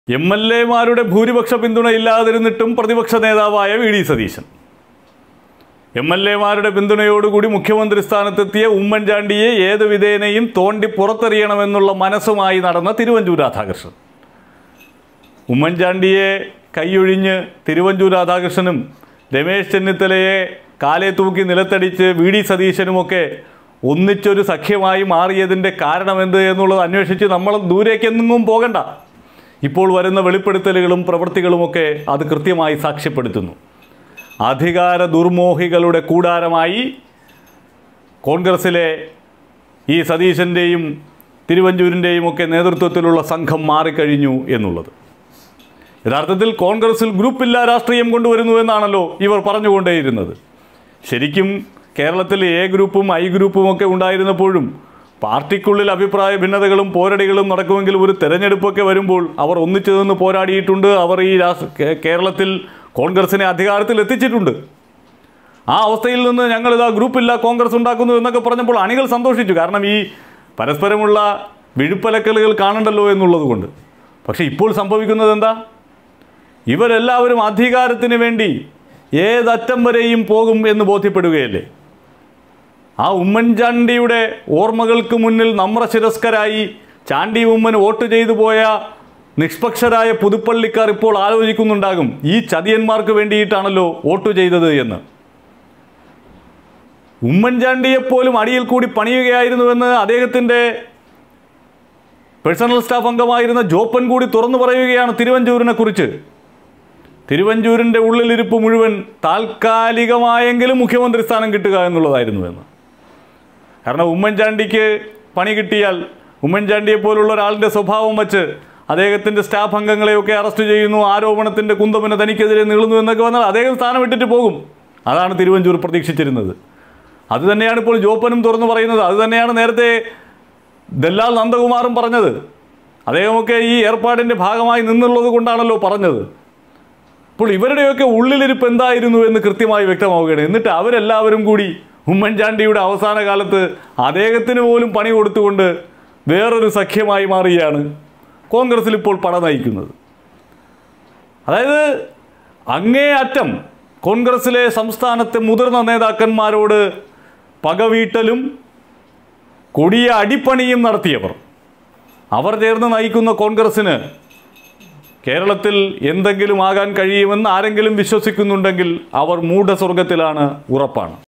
M L എമാരുടെ ഭൂരിപക്ഷ പിന്തുണ ഇല്ലാതിരുന്നിട്ടും പ്രതിപക്ഷ നേതാവായ V D Satheesan M L എമാരുടെ പിന്തുണയോടുകൂടി മുഖ്യമന്ത്രി സ്ഥാനത്തെത്തിയ ഉമ്മൻചാണ്ടിയെ ഏത് വിധേനയും തോണ്ടി പുറത്തെറിയണമെന്നുള്ള മനസ്സുമായി നടന്ന തിരുവഞ്ചൂർ രാധാകൃഷ്ണൻ ഉമ്മൻചാണ്ടിയെ കൈയൊഴിഞ്ഞ് തിരുവഞ്ചൂർ രാധാകൃഷ്ണനും രമേശ് ചെന്നിത്തലയെ കാലെ തൂക്കി നിലത്തടിച്ച് വി ഡി സതീശനുമൊക്കെ ഒന്നിച്ചൊരു സഖ്യമായി മാറിയതിൻ്റെ കാരണമെന്ത് എന്നുള്ളത് അന്വേഷിച്ച് നമ്മൾ ദൂരേക്കെങ്ങും പോകണ്ട ഇപ്പോൾ വരുന്ന വെളിപ്പെടുത്തലുകളും പ്രവൃത്തികളുമൊക്കെ അത് കൃത്യമായി സാക്ഷ്യപ്പെടുത്തുന്നു അധികാര ദുർമോഹികളുടെ കൂടാരമായി കോൺഗ്രസിലെ ഈ സതീശൻ്റെയും തിരുവഞ്ചൂരിൻ്റെയും ഒക്കെ നേതൃത്വത്തിലുള്ള സംഘം മാറിക്കഴിഞ്ഞു എന്നുള്ളത് യഥാർത്ഥത്തിൽ കോൺഗ്രസിൽ ഗ്രൂപ്പില്ല രാഷ്ട്രീയം കൊണ്ടുവരുന്നു എന്നാണല്ലോ ഇവർ പറഞ്ഞുകൊണ്ടേയിരുന്നത് ശരിക്കും കേരളത്തിൽ എ ഗ്രൂപ്പും ഐ ഗ്രൂപ്പും ഒക്കെ ഉണ്ടായിരുന്നപ്പോഴും പാർട്ടിക്കുള്ളിൽ അഭിപ്രായ ഭിന്നതകളും പോരടികളും നടക്കുമെങ്കിൽ ഒരു തെരഞ്ഞെടുപ്പൊക്കെ വരുമ്പോൾ അവർ ഒന്നിച്ചു നിന്ന് പോരാടിയിട്ടുണ്ട് അവർ ഈ രാഷ്ട്ര കേ- കേരളത്തിൽ കോൺഗ്രസിനെ അധികാരത്തിൽ എത്തിച്ചിട്ടുണ്ട് ആ അവസ്ഥയിൽ നിന്ന് ഞങ്ങളിതാ ഗ്രൂപ്പില്ല കോൺഗ്രസ് ഉണ്ടാക്കുന്നു എന്നൊക്കെ പറഞ്ഞപ്പോൾ അണികൾ സന്തോഷിച്ചു കാരണം ഈ പരസ്പരമുള്ള വിഴുപ്പലക്കലുകൾ കാണണ്ടല്ലോ എന്നുള്ളത് കൊണ്ട് പക്ഷേ ഇപ്പോൾ സംഭവിക്കുന്നത് എന്താ ഇവരെല്ലാവരും അധികാരത്തിന് വേണ്ടി ഏതറ്റം വരെയും പോകും എന്ന് ബോധ്യപ്പെടുകയല്ലേ ആ ഉമ്മൻചാണ്ടിയുടെ ഓർമ്മകൾക്ക് മുന്നിൽ നമ്രശിരസ്കരായി ചാണ്ടി ഉമ്മൻ വോട്ട് ചെയ്തു പോയ നിഷ്പക്ഷരായ പുതുപ്പള്ളിക്കാർ ഇപ്പോൾ ആലോചിക്കുന്നുണ്ടാകും ഈ ചതിയന്മാർക്ക് വേണ്ടിയിട്ടാണല്ലോ വോട്ട് ചെയ്തത് എന്ന് ഉമ്മൻചാണ്ടിയെപ്പോലും അടിയിൽ കൂടി പണിയുകയായിരുന്നുവെന്ന് അദ്ദേഹത്തിൻ്റെ പേഴ്സണൽ സ്റ്റാഫ് അംഗമായിരുന്ന ജോപ്പൻ കൂടി തുറന്നു പറയുകയാണ് തിരുവഞ്ചൂരിനെ കുറിച്ച് തിരുവഞ്ചൂരിൻ്റെ ഉള്ളിലിരിപ്പ് മുഴുവൻ താൽക്കാലികമായെങ്കിലും മുഖ്യമന്ത്രി സ്ഥാനം കിട്ടുക എന്നുള്ളതായിരുന്നു എന്ന് കാരണം ഉമ്മൻചാണ്ടിക്ക് പണി കിട്ടിയാൽ ഉമ്മൻചാണ്ടിയെ പോലുള്ള ഒരാളിൻ്റെ സ്വഭാവം വച്ച് അദ്ദേഹത്തിൻ്റെ സ്റ്റാഫ് അംഗങ്ങളെയൊക്കെ അറസ്റ്റ് ചെയ്യുന്നു ആരോപണത്തിൻ്റെ കുന്തമിനെ തനിക്കെതിരെ നീളുന്നു എന്നൊക്കെ വന്നാൽ അദ്ദേഹം സ്ഥാനം വിട്ടിട്ട് പോകും അതാണ് തിരുവഞ്ചൂർ പ്രതീക്ഷിച്ചിരുന്നത് അത് തന്നെയാണ് ഇപ്പോൾ ജോപ്പനും തുറന്നു പറയുന്നത് അത് തന്നെയാണ് നേരത്തെ ദല്ലാൽ നന്ദകുമാറും പറഞ്ഞത് അദ്ദേഹമൊക്കെ ഈ ഏർപ്പാടിൻ്റെ ഭാഗമായി നിന്നുള്ളത് കൊണ്ടാണല്ലോ പറഞ്ഞത് അപ്പോൾ ഇവരുടെയൊക്കെ ഉള്ളിലിരിപ്പ് എന്തായിരുന്നു എന്ന് കൃത്യമായി വ്യക്തമാവുകയാണ് എന്നിട്ട് അവരെല്ലാവരും കൂടി ഉമ്മൻചാണ്ടിയുടെ അവസാന കാലത്ത് അദ്ദേഹത്തിന് പോലും പണി കൊടുത്തുകൊണ്ട് വേറൊരു സഖ്യമായി മാറുകയാണ് കോൺഗ്രസിൽ ഇപ്പോൾ പട നയിക്കുന്നത് അതായത് അങ്ങേ അറ്റം കോൺഗ്രസിലെ സംസ്ഥാനത്തെ മുതിർന്ന നേതാക്കന്മാരോട് പകവീട്ടലും കൊടിയ അടിപ്പണിയും നടത്തിയവർ അവർ ചേർന്ന് നയിക്കുന്ന കോൺഗ്രസ്സിന് കേരളത്തിൽ എന്തെങ്കിലും ആകാൻ കഴിയുമെന്ന് ആരെങ്കിലും വിശ്വസിക്കുന്നുണ്ടെങ്കിൽ അവർ മൂഢസ്വർഗത്തിലാണ് ഉറപ്പാണ്